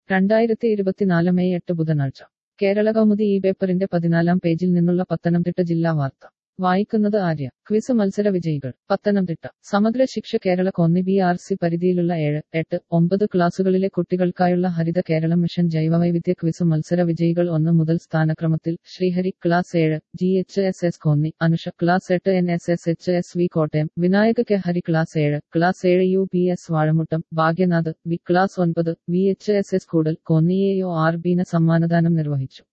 രണ്ടായിരത്തി ഇരുപത്തിനാല് മെയ് എട്ട് ബുധനാഴ്ച കേരള കൗമുദി ഈ പേപ്പറിന്റെ പതിനാലാം പേജിൽ നിന്നുള്ള പത്തനംതിട്ട ജില്ലാ വാർത്ത വായിക്കുന്നത് ആര്യ ക്വിസ് മത്സര വിജയികൾ പത്തനംതിട്ട സമഗ്ര ശിക്ഷ Kerala Konni B R C പരിധിയിലുള്ള ഏഴ് എട്ട് ഒമ്പത് ക്ലാസുകളിലെ കുട്ടികൾക്കായുള്ള ഹരിത കേരളം മിഷൻ ജൈവവൈവിധ്യ ക്വിസ് മത്സര വിജയികൾ ഒന്ന് മുതൽ സ്ഥാനക്രമത്തിൽ ശ്രീഹരി ക്ലാസ് ഏഴ് G H S S Konni Anusha class എട്ട് N S S H S V Kottayam Vinayaka K Hari class ഏഴ് ക്ലാസ് ഏഴ് U P S Vazhamuttam Bhagyanath V class ഒൻപത് V H S S Koodal Konni A O R Beena സമ്മാനദാനം നിർവഹിച്ചു